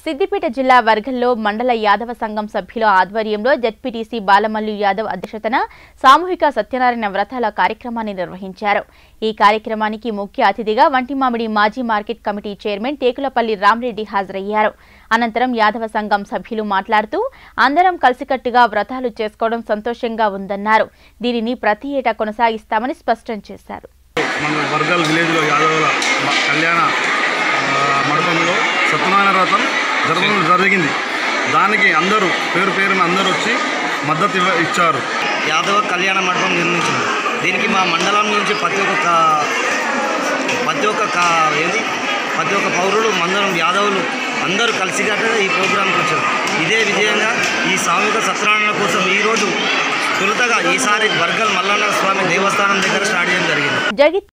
సిద్దిపేట జిల్లా వర్గంలో మండల యాదవ సంఘం సభ్యుల ఆధ్వర్యంలో జడ్పీటీసీ బాలమల్లు యాదవ్ అధ్యక్షతన సామూహిక సత్యనారాయణ వ్రతాల కార్యక్రమాన్ని నిర్వహించారు ఈ కార్యక్రమానికి ముఖ్య అతిథిగా వంటిమామిడి మాజీ market committee chairman Tekulapalli Ramareddy హాజరయ్యారు అనంతరం యాదవ సంఘం సభ్యులు మాట్లాడుతూ అందరం కలిసికట్టుగా వ్రతాలు చేసుకోవడం సంతోషంగా ఉందన్నారు దీనిని ప్రతి ఏటా కొనసాగిస్తామని స్పష్టం చేశారు మన వర్గల్ విలేజ్లో యాదవుల మ- కళ్యాణ ఆ, మండపంలో సత్యనారాయణ వ్రతం జరగడం జరిగింది దానికి అందరూ పేరు పేరున అందరూ వచ్చి మద్దతు ఇవ్వ ఇచ్చారు యాదవ కళ్యాణ మండపం నిర్మించింది దీనికి మా మండలం నుంచి ప్రతి ఒక్క కా- ప్రతి ఒక్క కా ఏది ప్రతి ఒక్క పౌరులు మందరం యాదవులు అందరూ కలిసికట్టుగా ఈ ప్రోగ్రాంకి వచ్చారు ఇదే విజయంగా ఈ సామూహిక సత్యనారాయణ కోసం ఈరోజు తొలుతగా ఈసారి వర్గల్ మల్లన్న స్వామి దేవస్థానం దగ్గర స్టార్ట్ చేయడం జరిగింది జగిత్